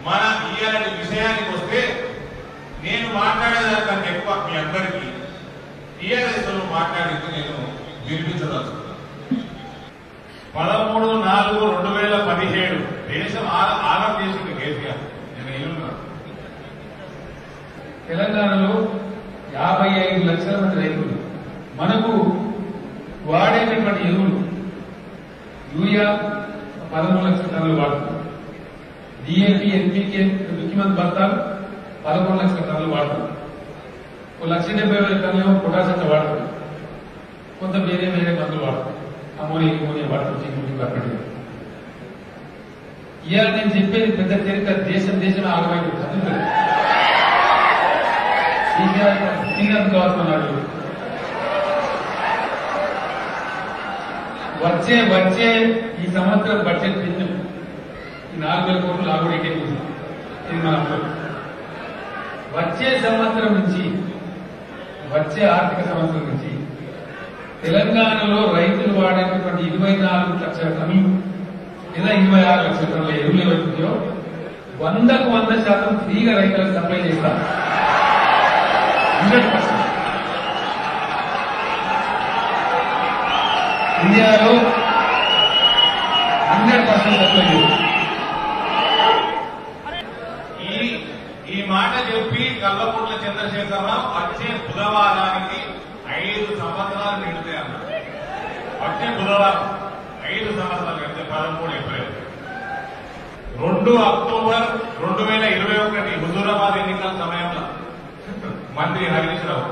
మన ఇయ్యాలని విషయానికి వస్తే నేను మాట్లాడేదానికంటే ఎక్కువ మీ అందరికీ టీఆర్ఎస్ లో మాట్లాడింది నేను వినిపించదలుచుకున్నాను పదమూడు నాలుగు రెండు వేల పదిహేడు దేశం ఆ- ఆగం చేసింది కేసీఆర్ నేను ఎన్నున్నాను తెలంగాణలో యాభై ఐదు లక్షల మంది రైతులు మనకు వాడేటటువంటి ఎరువులు యూరియా పదమూడు లక్షల టన్నులు వాడుతున్నాం డిఏపి ఎన్పికే ముఖ్యమంత్రి బస్తాలు పదమూడు లక్షల టన్నులు వాడుతున్నాం ఒక లక్ష డెబ్బై వేల టన్నులు పొటాషియం వాడుతున్నాం కొంత వేరే వేరే మందులు వాడుతున్నాం అమోనియా ఇమోనియా వాడుతున్నాం చిక్కుడు అక్కడి ఇవాళ నేను చెప్పేది పెద్ద చరిత్ర దేశం దేశం ఆగమైంది చదువుతుంది శ్రీకాంత్ కావాల్సినాడు వచ్చే వచ్చే ఈ సంవత్సరం బడ్జెట్ బిల్లు ఈ నాలుగు వేల కోట్లు లాగుడు ఎక్కేది ఇది మన అప్పుడు వచ్చే సంవత్సరం నుంచి వచ్చే ఆర్థిక సంవత్సరం నుంచి తెలంగాణలో రైతులు వాడేటటువంటి ఇరవై నాలుగు లక్షల టన్నులు లేదా ఇరవై ఆరు లక్షల టన్నుల ఎరువులు ఏవైతుందో వందకు వంద శాతం ఫ్రీగా రైతులకు సప్లై చేస్తారు హండ్రెడ్ పర్సెంట్ ఇండియాలో హండ్రెడ్ పర్సెంట్ సప్లై చేస్తారు ఈ ఈ మాట చెప్పి కల్లపుట్ల చంద్రశేఖరరావు వచ్చే బుధవారానికి ఐదు సంవత్సరాలు నిండుతాయి అన్నారు వచ్చే బుధవారం ఐదు సంవత్సరాలు అంటే పదమూడు ఏప్రిల్ రెండు అక్టోబర్ రెండు వేల ఇరవై ఒకటి హుజూరాబాద్ ఎన్నికల సమయంలో మంత్రి హరీష్ రావు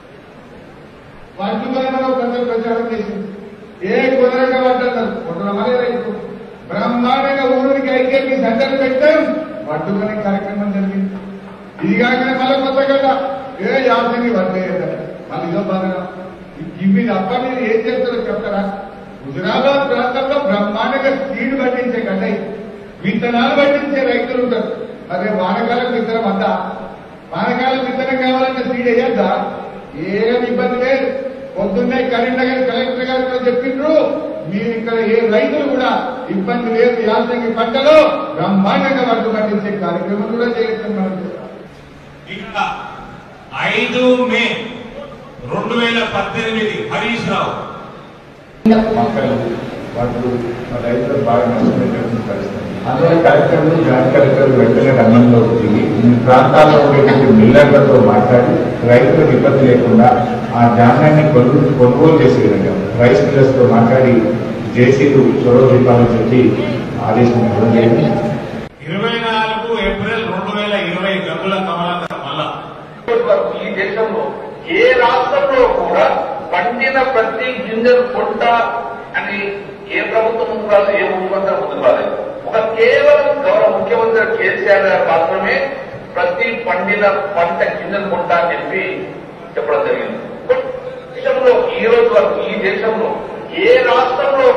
వాటిపైన ప్రజలు ప్రచారం చేసింది ఏ కుదరగా పడ్డారు కుదరమనే రైతు బ్రహ్మాండంగా ఊరికి ఐకేపీ సెంటర్ పెట్టాం పట్టుకునే కార్యక్రమం జరిగింది ఇది కాకనే మళ్ళీ కొత్త కదా ఏ యాసంగి పడ్డాయి మళ్ళీ ఇదో బాగా ఇవి తప్ప మీరు ఏం చేస్తారో చెప్తారా హుజరాబాద్ ప్రాంతంలో బ్రహ్మాండంగా సీడ్ పట్టించే కట్టాయి విత్తనాలు పట్టించే రైతులు ఉంటారు అదే వానకాలం విత్తనం అంతా వానకాలం విత్తనం కావాలంటే సీడ్ వేయద్దా ఏం ఇబ్బంది లేదు పొద్దున్నే కరీంనగర్ కలెక్టర్ గారితో చెప్పిండ్రు మీరు ఇక్కడ ఏ రైతులు కూడా ఇబ్బంది లేదు యాసంగి పంటలో బ్రహ్మాండంగా వర్గ పట్టించే కార్యక్రమం కూడా చేస్తున్నాం ఇక ఐదు మే రెండు వేల పద్దెనిమిది హరీష్ రావు మొక్కలు వాటి రైతులకు బాగా నష్టపోయేటువంటి పరిస్థితి అందువల్ల కలెక్టర్లు జాయింట్ కలెక్టర్లు వెంటనే రంగంలో దిగి ఈ ప్రాంతాల్లో ఉండేటువంటి మిల్లర్లతో మాట్లాడి రైతులకు ఇబ్బంది లేకుండా ఆ ధాన్యాన్ని కొనుగోలు కొనుగోలు చేసే విధంగా రైస్ మిల్లర్స్ తో మాట్లాడి జేసీలు చొరవ దీపాలు చెప్పి ఆదేశం ఇవ్వడం జరిగింది ఇరవై నాలుగు ఏప్రిల్ రెండు వేల ఇరవై గంగుల కమలాకర్ మల్లా వరకు ఈ దేశంలో ఏ రాష్ట్రంలో కూడా పండిన ప్రతి గింజను కొంట అని ఏ ప్రభుత్వం ముందు రాదు ఏ ముఖ్యమంత్రి ముందుకు రాలేదు ఒక కేవలం గౌరవ ముఖ్యమంత్రి కేసీఆర్ గారు మాత్రమే ప్రతి పండిన పంట గింజను కొంటా అని చెప్పి చెప్పడం జరిగింది బట్ దేశంలో ఈ రోజు వరకు ఈ దేశంలో ఏ రాష్ట్రంలో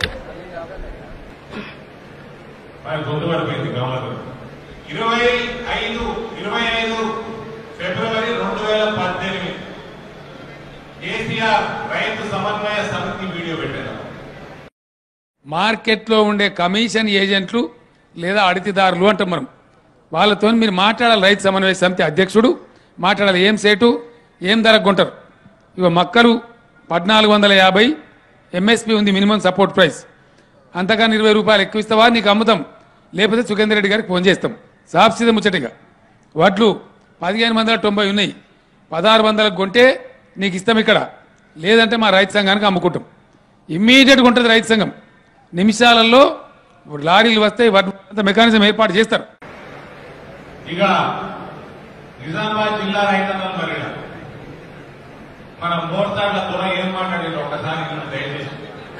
ఆయన గొంతు పడిపోయింది కమలాకర్ ఇరవై ఐదు ఇరవై ఐదు ఫిబ్రవరి రెండు వేల పద్దెనిమిది కేసీఆర్ రైతు సమన్వయ సమితి వీడియో పెట్టారు మార్కెట్లో ఉండే కమిషన్ ఏజెంట్లు లేదా అడితిదారులు అంటాం మనం వాళ్ళతో మీరు మాట్లాడాలి రైతు సమన్వయ సమితి అధ్యక్షుడు మాట్లాడాలి ఏం సేటు ఏం ధరకు కొంటారు ఇవ మక్కలు పద్నాలుగు వందల యాభై ఎంఎస్పి ఉంది మినిమం సపోర్ట్ ప్రైస్ అంతకన్నా ఇరవై రూపాయలు ఎక్కువ ఇస్తావా నీకు అమ్ముతాం లేకపోతే సుఖేందర్ రెడ్డి గారికి ఫోన్ చేస్తాం సాఫ్సిద ముచ్చటిగా వడ్లు పదిహేను వందల తొంభై ఉన్నాయి పదహారు వందలకు కొంటే నీకు ఇస్తాం ఇక్కడ లేదంటే మా రైతు సంఘానికి అమ్ముకుంటాం ఇమ్మీడియట్గా ఉంటుంది రైతు సంఘం నిమిషాలలో లారీలు వస్తాయి వాటి మెకానిజం ఏర్పాటు చేస్తారు ఇక నిజామాబాద్ జిల్లా రైతన్నలు మరి మన మోర్తాడ్ల త్వర ఏం మాట్లాడారు ఒకసారి వినండి దయచేసి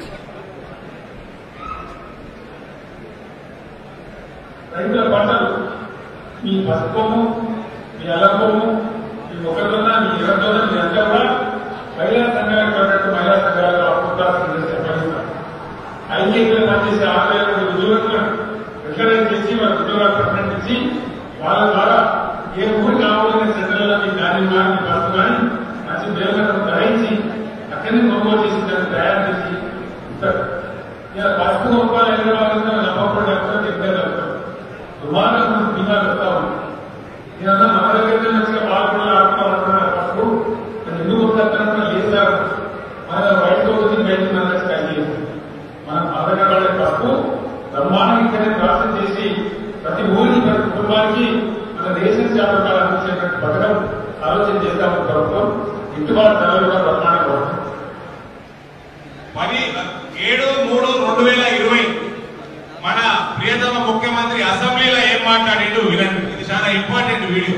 రైతుల పంటలు మీ పసుపము మీ అల్లపము మీ మొక్కజొన్న మీ ఎర్రజొన్న మీ అంతా కూడా మహిళా సంఘాలకు పడినట్టు మహిళా సంఘాలకు అప్పుదాసం పడిస్తారు ఐఏపీ పనిచేసే ఆరు వేల మంది ఉద్యోగస్తులను రికగ్నైజ్ చేసి వాళ్ళ ఉద్యోగాలు పర్మనెంట్ ఇచ్చి వాళ్ళ ద్వారా ఏ ఊరు కావాలనే సెంటర్లలో మీ దాని కానీ మీ పసుపు కానీ మంచి బేరగతం ధరించి అక్కడిని కొనుగోలు చేసి దాన్ని తయారు చేసి ఇస్తారు ఇలా పసుపు కొనుక్కోవాలి హైదరాబాద్ నమ్మకం చెప్పగలుగుతారు దుమారం బ్రహ్మాండం ఇక్కడే ప్రార్థన చేసి ప్రతి ఊరికి ప్రతి కుటుంబానికి మన దేశం వ్యాపకాలు అందించేటువంటి పథకం ఆలోచన చేస్తామని ప్రభుత్వం గిట్టుబాటు ధరలు కూడా బ్రహ్మాండంగా ఉంటుంది పది ఏడు మూడు రెండు వేల ఇరవై మన ప్రియతమ ముఖ్యమంత్రి అసెంబ్లీలో ఏం మాట్లాడిండు వినండి ఇది చాలా ఇంపార్టెంట్ వీడియో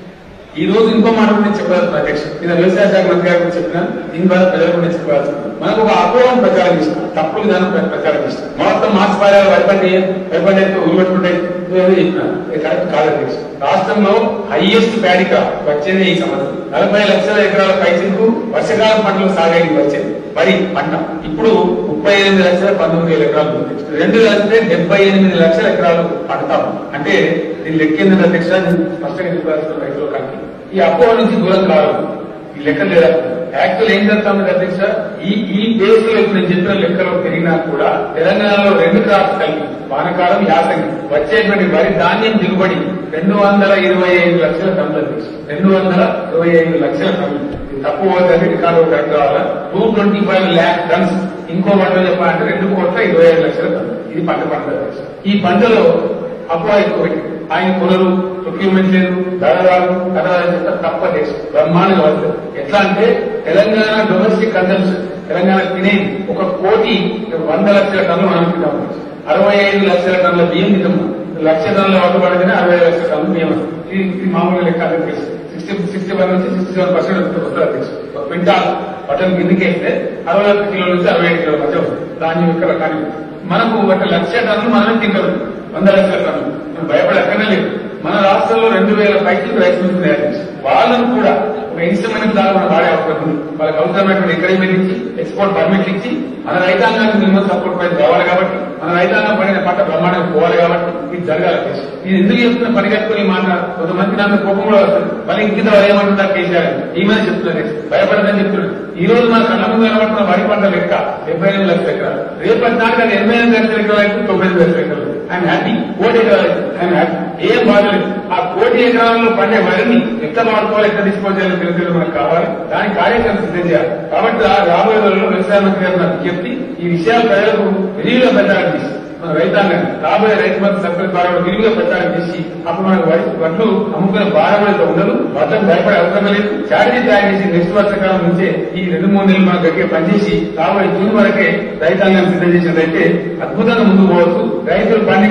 ఈ రోజు ఇంకో మాట గురించి చెప్పాల్సిన అధ్యక్ష ఇది వ్యవసాయ శాఖ మంత్రి గారి గురించి చెప్పిన దీని ద్వారా ప్రజల గురించి చెప్పాల్సిన మనకు ఒక అపోహం ప్రచారం చేస్తాం తప్పు విధానం ప్ర- ప్రచారం చేస్తాం మొత్తం మార్చి పారాలు వైపండి వైపండి ఉరిపెట్టుకుంటే చెప్పిన ఇది కరెక్ట్ కాదు అధ్యక్ష రాష్ట్రంలో హైయెస్ట్ ప్యాడీ క్రాప్ వచ్చేది ఈ సంవత్సరం నలభై లక్షల ఎకరాల పైసలకు వర్షకాల పంటలు సాగేది వచ్చేది వరి పంట ఇప్పుడు ముప్పై ఎనిమిది లక్షల పంతొమ్మిది వేల ఎకరాలు ఉంది. రెండు కలిస్తే డెబ్బై ఎనిమిది లక్షల ఎకరాలు పండుతాం అంటే దీని లెక్క ఏంటంటే అధ్యక్ష నేను స్పష్టంగా చెప్పాల్సిన రైతులు కానీ ఈ అపోహ నుంచి దూరం కాదు ఈ లెక్క లేదా యాక్చువల్ ఏం చేస్తామంటే అధ్యక్ష ఈ ఈ బేస్ లో ఇప్పుడు నేను చెప్పిన లెక్కలో పెరిగినా కూడా తెలంగాణలో రెండు క్రాప్స్ కలిపి వానకాలం యాసంగి వచ్చేటువంటి వరి ధాన్యం దిగుబడి రెండు వందల ఇరవై ఐదు లక్షల టన్నులు అధ్యక్ష రెండు వందల ఇరవై ఐదు లక్షల టన్నులు ఇది తక్కువ అవుతుంది రికార్డు కరెక్ట్ కావాలా two twenty five lakh tons ఇంకో పంటలో చెప్పాలంటే రెండు కోట్ల ఇరవై ఐదు లక్షల టన్నులు ఇది పంట పంట అధ్యక్ష. ఈ పంటలో అప్పుడు ఎక్కువ ఆయన కొనరు ప్రొక్యూర్మెంట్ లేదు ధర రాదు ధర రాదని చెప్తా తప్ప దేశం బ్రహ్మాండంగా వస్తుంది ఎట్లా అంటే తెలంగాణ డొమెస్టిక్ కన్సంప్షన్ తెలంగాణ తినేది ఒక కోటి వంద లక్షల టన్నులు మనం తింటాం అరవై ఐదు లక్షల టన్నుల బియ్యం తింటాం లక్ష టన్నుల వడ్డు పడితేనే అరవై ఐదు లక్షల టన్నుల బియ్యం ఇది ఇది మామూలుగా లెక్క అధ్యక్ష సిక్స్టీ సిక్స్టీ వన్ నుంచి సిక్స్టీ సెవెన్ పర్సెంట్ వస్తుంది అధ్యక్ష ఒక క్వింటాల్ బట్టలు కిందకేస్తే అరవై ఒక్క కిలోల నుంచి అరవై ఐదు కిలోల మధ్య వస్తుంది ధాన్యం యొక్క రకానికి మనకు ఒక లక్ష టన్నులు మనమే తింటాం వంద లక్షల టన్నులు మనం భయపడక్కనే లేదు మన రాష్ట్రంలో రెండు వేల పైకి రైస్ మిల్స్ తయారు చేసి వాళ్ళను కూడా ఒక ఇన్స్ట్రుమెంట్ లాగా మనం వాడే అవకాశం ఉంది వాళ్ళకి అవసరమైనటువంటి ఎంకరేజ్మెంట్ ఇచ్చి ఎక్స్పోర్ట్ పర్మిట్ ఇచ్చి మన రైతాంగానికి మినిమం సపోర్ట్ పైన కావాలి కాబట్టి మన రైతాంగం పడిన పంట బ్రహ్మాండం పోవాలి కాబట్టి ఇది జరగాలి కేసు. నేను ఎందుకు చెప్తున్నా పరిగెత్తుకుని మాట కొంతమంది నాకు కోపం కూడా వస్తుంది మళ్ళీ ఇంకిత ఏమంటున్నారు కేసీఆర్ ఈ మీద చెప్తున్నారు భయపడదని చెప్తున్నాడు ఈ రోజు మన కళ్ళ ముందు కనబడుతున్న వరి పంట లెక్క డెబ్బై ఎనిమిది లక్షల ఎకరాలు రేపటి నాటికి అది ఎనభై ఎనిమిది లక్షల ఎకరాలు అయితే తొంభై ఎనిమిది లక్షల ఎకరాలు ఐఎమ్ హ్యాపీ కోటి ఎకరాలు ఐఎమ్ హ్యాపీ ఏం బాధలేదు ఆ కోటి ఎకరాలలో పండే వరిని ఎట్లా వాడుకోవాలి ఎట్లా డిస్పోజ్ చేయాలో తెలియదు మనకు కావాలి దాని కార్యక్రమం సిద్ధం చేయాలి కాబట్టి ఆ రాబోయే రోజుల్లో వ్యవసాయ మంత్రి గారు నాకు చెప్పి ఈ విషయాలు ప్రజలకు విరివిగా ప్రచారం చేసి మన రైతాంగాన్ని రాబోయే రైతు మంత్రి సభ్యుల ద్వారా విరివిగా ప్రచారం చేసి అప్పుడు మనకు వరి వడ్లు అమ్ముకునే భారం అయితే ఉండదు వడ్లకు భయపడే అవసరం లేదు చారిటీ తయారు చేసి నెక్స్ట్ వర్షకాలం నుంచే ఈ రెండు మూడు నెలలు మనకు గట్టిగా పనిచేసి రాబోయే జూన్ వరకే రైతాంగాన్ని సిద్ధం చేసినట్లయితే అద్భుతంగా ముందుకు పోవచ్చు రైతులు పండి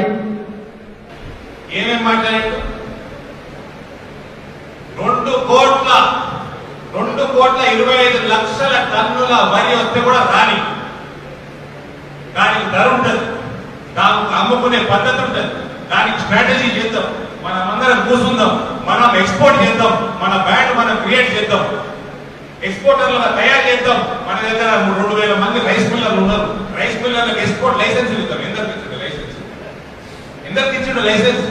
ఏమేం మాట్లాడాడు రెండు కోట్ల రెండు కోట్ల ఇరవై ఐదు లక్షల టన్నుల వరి వస్తే కూడా రాని దానికి ధర ఉంటుంది దానికి అమ్ముకునే పద్ధతి ఉంటుంది దానికి స్ట్రాటజీ చేద్దాం మనం అందరం కూర్చుందాం మనం ఎక్స్పోర్ట్ చేద్దాం మన బ్రాండ్ మనం క్రియేట్ చేద్దాం ఎక్స్పోర్టర్లుగా తయారు చేద్దాం మన దగ్గర రెండు వేల మంది రైస్ మిల్లర్లు ఉన్నారు రైస్ మిల్లర్లకు ఎక్స్పోర్ట్ లైసెన్స్ ఇద్దాం ఎందరికి ఇచ్చిండు లైసెన్స్ ఎందరికి ఇచ్చిండు లైసెన్స్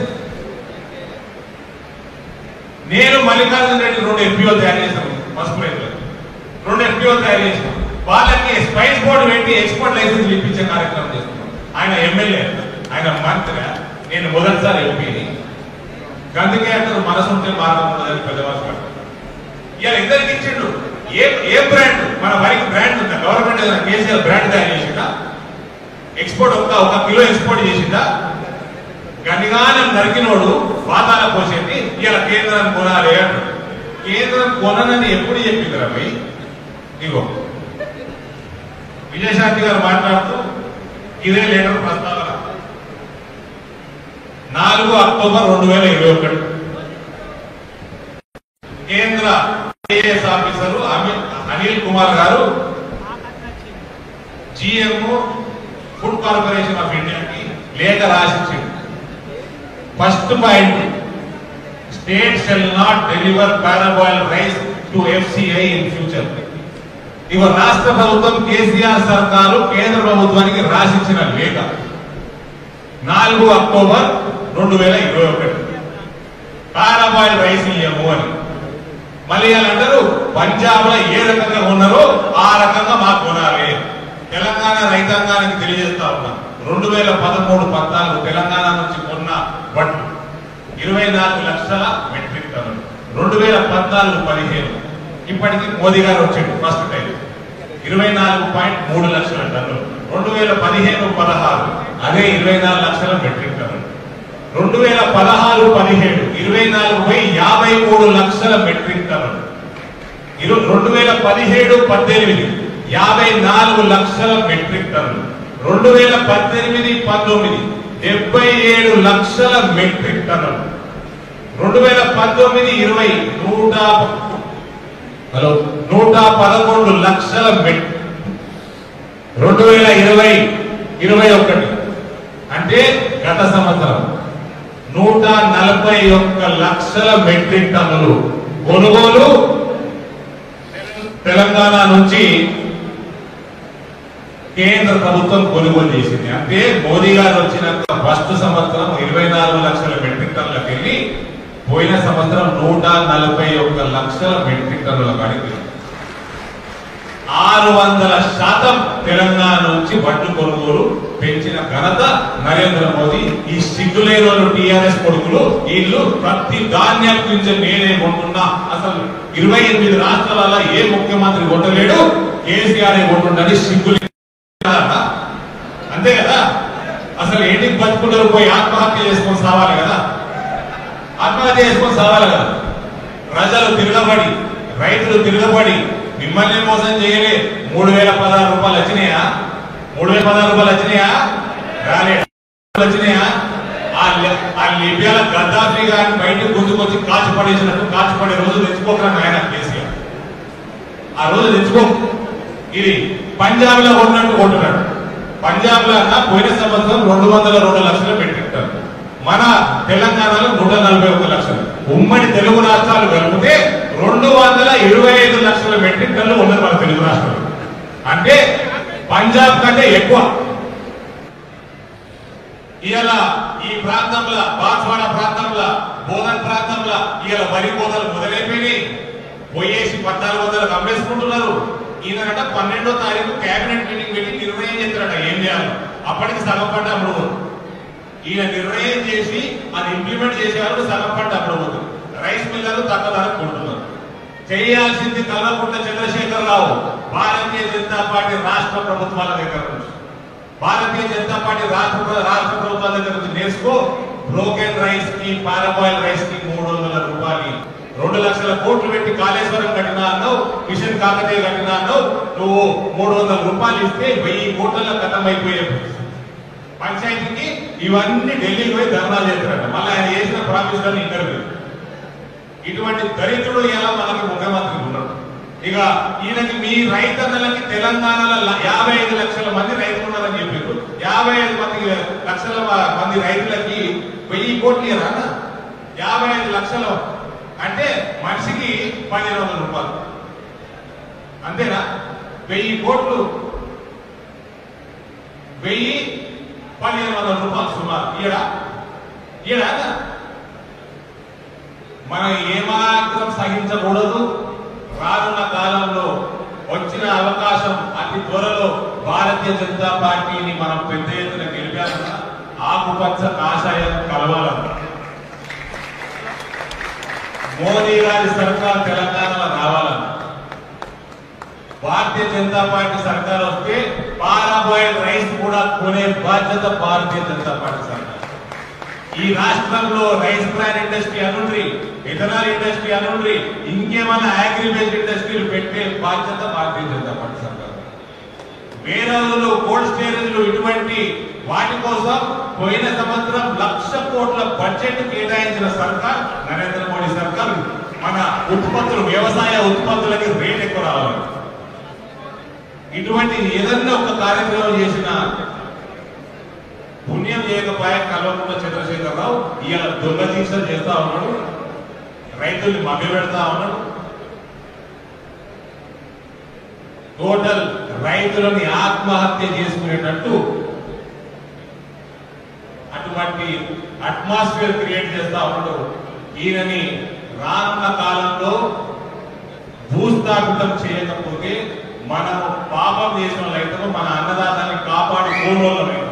నేను మల్లికార్జున రెడ్డి రెండు ఎఫ్పిఓ తయారు చేశాను పసుపు రైతులకు రెండు ఎఫ్పిఓ తయారు చేసాం వాళ్ళకి స్పైస్ బోర్డు పెట్టి ఎక్స్పోర్ట్ లైసెన్స్ ఇప్పించే కార్యక్రమం చేస్తున్నాం ఆయన ఎమ్మెల్యే ఆయన మంత్రి నేను మొదటిసారి ఎంపీని అందుకే అంటారు మనసు ఉంటే మార్గం ఉండదని పెద్దవాళ్ళు ఇవాళ ఇద్దరికి ఇచ్చిండు ఏ ఏ బ్రాండ్ మన వరికి బ్రాండ్ ఉందా గవర్నమెంట్ ఏదైనా కేసీఆర్ బ్రాండ్ తయారు చేసిందా ఎక్స్పోర్ట్ ఒక్క ఒక కిలో ఎక్స్పోర్ట్ చేసిందా గనిగానం నరికినోడు పాతాల పోసేది ఇలా కేంద్రం కొనాలి అంటాడు కేంద్రం కొననని ఎప్పుడు చెప్పింది రవి ఇగో విజయశాంతి గారు మాట్లాడుతూ ఇదే లీటర్ ప్రస్తావన నాలుగు అక్టోబర్ రెండు వేల ఇరవై ఒకటి కేంద్ర ఐఏఎస్ ఆఫీసర్ అమిత్ అనిల్ కుమార్ గారు జిఎంఓ ఫుడ్ కార్పొరేషన్ ఆఫ్ ఇండియాకి లేఖ రాసిచ్చింది first point state shall not deliver parboiled rice to FCI in future ఇవ రాష్ట్ర ప్రభుత్వం కేసీఆర్ సర్కారు కేంద్ర ప్రభుత్వానికి రాసిచ్చిన లేఖ నాలుగు అక్టోబర్ రెండు వేల ఇరవై ఒకటి పారాబాయిల్ రైస్ ఇయ్యము అని మళ్ళీ వాళ్ళందరూ పంజాబ్ లో ఏ రకంగా ఉన్నారో ఆ రకంగా మాకు కొనాలి తెలంగాణ రైతాంగానికి తెలియజేస్తా ఉన్నా రెండు వేల పదమూడు పద్నాలుగు తెలంగాణ నుంచి కొన్న వడ్లు ఇరవై నాలుగు లక్షల మెట్రిక్ టన్నులు రెండు వేల పద్నాలుగు పదిహేను ఇప్పటికి మోదీ గారు వచ్చిండు ఫస్ట్ టైం ఇరవై నాలుగు పాయింట్ మూడు లక్షల టన్నులు రెండు వేల పదిహేను పదహారు అదే ఇరవై నాలుగు లక్షల మెట్రిక్ టన్నులు రెండు వేల పదహారు పదిహేడు ఇరవై నాలుగు బై యాభై మూడు లక్షల మెట్రిక్ టన్నులు ఇరు- రెండు వేల పదిహేడు పద్దెనిమిది యాభై నాలుగు లక్షల మెట్రిక్ టన్నులు రెండు వేల పద్దెనిమిది పంతొమ్మిది డెబ్బై ఏడు లక్షల మెట్రిక్ టన్నులు రెండు వేల పంతొమ్మిది ఇరవై నూట హలో నూట పదకొండు లక్షల మెట్ రెండు వేల ఇరవై ఇరవై ఒకటి అంటే గత సంవత్సరం నూట నలభై ఒక్క లక్షల మెట్రిక్ టన్నులు కొనుగోలు తెలంగాణ నుంచి కేంద్ర ప్రభుత్వం కొనుగోలు చేసింది అంటే మోదీ గారు వచ్చినాక ఫస్ట్ సంవత్సరం ఇరవై నాలుగు లక్షల మెట్రిక్ టన్నులకు వెళ్ళి పోయిన సంవత్సరం నూట నలభై ఒక్క లక్షల మెట్రిక్ టన్నుల కాడికి ఆరు వందల శాతం తెలంగాణ నుంచి వడ్లు కొనుగోలు పెంచిన ఘనత నరేంద్ర మోదీ ఈ సిగ్గులేని వాళ్ళు టిఆర్ఎస్ కొడుకులు వీళ్ళు ప్రతి ధాన్యం గురించి నేనే కొంటున్నా అసలు ఇరవై ఎనిమిది రాష్ట్రాల ఏ ముఖ్యమంత్రి కొట్టలేడు కేసీఆర్ కొంటుండని సిగ్గులు అంతే కదా అసలు ఏంటి బతుకున్నారు పోయి ఆత్మహత్య చేసుకొని సావాలి కదా ఆత్మహత్య చేసుకొని సావాలి కదా ప్రజలు తిరగబడి రైతులు తిరగబడి మిమ్మల్ని మోసం చేయలే మూడు వేల పదహారు రూపాయలు వచ్చినాయా మూడు వేల పదహారు రూపాయలు వచ్చినాయా రాలే వచ్చినాయా ఆ లి- ఆ లిబియాల గద్దాఫీ గారిని బయటకు గుంజుకొచ్చి కాచి పడేసినట్టు కాచి పడే రోజు తెచ్చుకోకరా ఆయన కేసీఆర్ ఆ రోజు తెచ్చుకో ఇది పంజాబ్ లో కొన్నట్టు కొంటున్నాడు పంజాబ్ లో పోయిన సంవత్సరం రెండు వందల రెండు లక్షలు పెట్టింటారు మన తెలంగాణలో నూట నలభై ఒక్క లక్షలు ఉమ్మడి తెలుగు రాష్ట్రాలు కలిపితే రెండు వందల ఇరవై ఐదు లక్షల మెట్రిక్ టన్నులు ఉన్నది మన తెలుగు రాష్ట్రాలు అంటే పంజాబ్ కంటే ఎక్కువ ఇవాళ ఈ ప్రాంతంలో బాన్స్వాడ ప్రాంతంలో బోధన్ ప్రాంతంలో ఇవాళ వరి కోతలు మొదలైపోయినాయి పోయేసి పద్నాలుగు వందలకు అమ్మేసుకుంటున్నారు ఈయనట పన్నెండో తారీఖు కేబినెట్ మీటింగ్ పెట్టి నిర్ణయం చేస్తారట ఏం చేయాలి అప్పటికి సగం పంట అప్పుడు పోతుంది. ఈయన నిర్ణయం చేసి అది ఇంప్లిమెంట్ చేసేవారు సగం పంట అప్పుడు పోతుంది రైస్ మిల్లర్లు తక్కువ ధరకు కొంటున్నారు చేయాల్సింది కల్వకుంట్ల చంద్రశేఖరరావు భారతీయ జనతా పార్టీ రాష్ట్ర ప్రభుత్వాల దగ్గర నుంచి భారతీయ జనతా పార్టీ రాష్ట్ర ప్ర- రాష్ట్ర ప్రభుత్వాల దగ్గర నుంచి నేర్చుకో బ్రోకెన్ రైస్ కి పారాబాయిల్ రైస్ కి మూడు వందల రూపాయలు రెండు లక్షల కోట్లు పెట్టి కాళేశ్వరం కట్టినా అన్నావు మిషన్ కాకతీయ కట్టినా అన్నావు నువ్వు మూడు వందల రూపాయలు ఇస్తే వెయ్యి కోట్ల కథం అయిపోయే పంచాయతీకి ఇవన్నీ ఢిల్లీకి పోయి ధర్నాలు చేస్తారట మళ్ళీ ఆయన చేసిన ప్రామిస్లను ఇక్కడ ఇటువంటి దరిద్రుడు ఎలా మనకి ముఖ్యమంత్రి ఉన్నాడు ఇక ఈయనకి మీ రైతన్నలకి తెలంగాణలో ల- యాభై ఐదు లక్షల మంది రైతులు ఉన్నారని చెప్పారు యాభై ఐదు మంది లక్షల మ- మంది రైతులకి వెయ్యి కోట్లు ఇవ్వరా యాభై ఐదు లక్షలు అంటే మనిషికి పదిహేను వందల రూపాయలు అంతేనా వెయ్యి కోట్లు వెయ్యి పదిహేను వందల రూపాయలు సుమారు ఈయడా ఈయడా మనం ఏమాత్రం సహించకూడదు రానున్న కాలంలో వచ్చిన అవకాశం అతి త్వరలో భారతీయ జనతా పార్టీని మనం పెద్ద ఎత్తున గెలిపాలన్నా ఆకుపచ్చ కాషాయం కలవాలన్నా మోదీ గారి సర్కార్ తెలంగాణలో రావాలన్నా భారతీయ జనతా పార్టీ సర్కార్ వస్తే పారాబాయిల్ రైస్ కూడా కొనే బాధ్యత భారతీయ జనతా పార్టీ సర్కార్ ఈ రాష్ట్రంలో రైస్ బ్రాన్ ఇండస్ట్రీ అనుండ్రి ఇథనాల్ ఇండస్ట్రీ అనుండ్రి ఇంకేమైనా అగ్రిబేస్డ్ ఇండస్ట్రీలు పెట్టే బాధ్యత భారతీయ జనతా పార్టీ సర్కార్ వేరేలు కోల్డ్ స్టోరేజ్లు ఇటువంటి వాటి కోసం పోయిన సంవత్సరం లక్ష కోట్ల బడ్జెట్ కేటాయించిన సర్కార్ నరేంద్ర మోడీ సర్కార్ మన ఉత్పత్తులు వ్యవసాయ ఉత్పత్తులకి రేట్ ఎక్కువ రావాలి ఇటువంటి ఏదన్నా ఒక కార్యక్రమం చేసిన పుణ్యం చేయకపోయా కల్వకుంట్ల చంద్రశేఖరరావు ఇవాళ దొంగ దీక్షలు చేస్తా ఉన్నాడు రైతుల్ని మభ్య పెడతా ఉన్నాడు టోటల్ రైతులని ఆత్మహత్య చేసుకునేటట్టు అటువంటి అట్మాస్ఫియర్ క్రియేట్ చేస్తా ఉన్నాడు ఈయనని రానున్న కాలంలో భూస్థాపితం చేయకపోతే మనం పాపం చేసిన రైతులు మన అన్నదాతాన్ని కాపాడుకోవాలి